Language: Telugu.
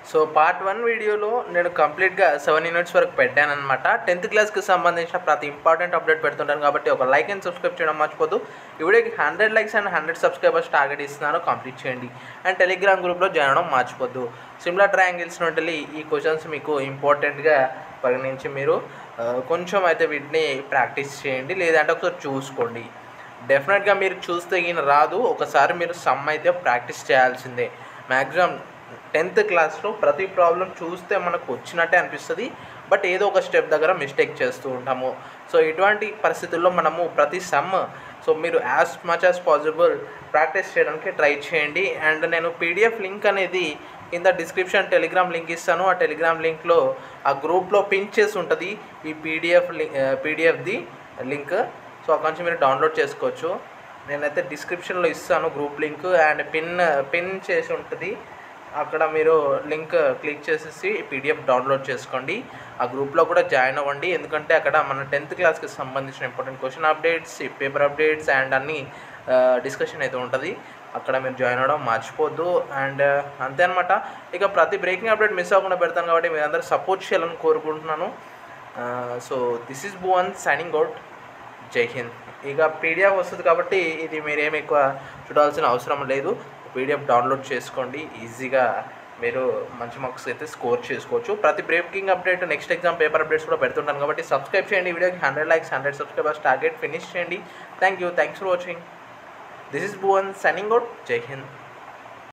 సో పార్ట్ వన్ వీడియోలో నేను కంప్లీట్గా సెవెన్ యూనిట్స్ వరకు పెట్టానమాట టెన్త్ క్లాస్కి సంబంధించిన ప్రతి ఇంపార్టెంట్ అప్డేట్ పెడుతుంటాను కాబట్టి ఒక లైక్ అండ్ సబ్స్క్రైబ్ చేయడం మర్చిపోద్దు ఈ వీడియోకి hundred likes and hundred subscribers target ఇస్తున్నాను కంప్లీట్ చేయండి అండ్ టెలిగ్రామ్ గ్రూప్లో జాయిన్ అవ్వడం మర్చిపోద్దు సిమ్లా ట్రయాంగిల్స్ నుండి ఈ క్వశ్చన్స్ మీకు ఇంపార్టెంట్గా పరిగణించి మీరు ఆ, కొంచెం అయితే వీటిని ప్రాక్టీస్ చేయండి లేదంటే ఒకసారి చూసుకోండి డెఫినెట్గా మీరు చూస్తే ఈయన రాదు ఒకసారి మీరు సమ్ అయితే ప్రాక్టీస్ చేయాల్సిందే మ్యాక్సిమం టెన్త్ క్లాస్లో ప్రతి ప్రాబ్లం చూస్తే మనకు వచ్చినట్టే అనిపిస్తుంది బట్ ఏదో ఒక స్టెప్ దగ్గర మిస్టేక్ చేస్తూ ఉంటాము సో ఇటువంటి పరిస్థితుల్లో మనము ప్రతి సమ్ సో మీరు as much as possible practice చేయడానికి ట్రై చేయండి అండ్ నేను పీడిఎఫ్ లింక్ అనేది కింద డిస్క్రిప్షన్ టెలిగ్రామ్ లింక్ ఇస్తాను ఆ టెలిగ్రామ్ లింక్లో ఆ గ్రూప్లో పిన్ చేసి ఉంటుంది ఈ పీడిఎఫ్ లింక్ పీడిఎఫ్ది లింక్ సో అక్కడి నుంచి మీరు డౌన్లోడ్ చేసుకోవచ్చు నేనైతే డిస్క్రిప్షన్లో ఇస్తాను group link and pin pin చేసి ఉంటుంది అక్కడ మీరు లింక్ క్లిక్ చేసేసి పీడిఎఫ్ డౌన్లోడ్ చేసుకోండి ఆ గ్రూప్లో కూడా జాయిన్ అవ్వండి ఎందుకంటే అక్కడ మన టెన్త్ క్లాస్కి సంబంధించిన important question updates paper updates and అన్ని డిస్కషన్ అయితే ఉంటుంది అక్కడ మీరు జాయిన్ అవ్వడం మర్చిపోద్దు అండ్ అంతే అనమాట ఇక ప్రతి బ్రేకింగ్ అప్డేట్ మిస్ అవ్వకుండా పెడతాను కాబట్టి మీరు అందరూ సపోర్ట్ చేయాలని కోరుకుంటున్నాను so this is Bhuvan signing out Jai Hind ఇక పీడిఎఫ్ వస్తుంది కాబట్టి ఇది మీరేం ఎక్కువ చూడాల్సిన అవసరం లేదు పీడిఎఫ్ డౌన్లోడ్ చేసుకోండి ఈజీగా మీరు మంచి మార్క్స్ అయితే స్కోర్ చేసుకోవచ్చు ప్రతి breaking update next exam paper updates కూడా పెడుతుంటాను కాబట్టి సబ్స్క్రైబ్ చేయండి ఈ వీడియోకి hundred likes hundred subscribers target finish చేయండి thank you thanks for watching this is Bhuvan signing out Jai Hind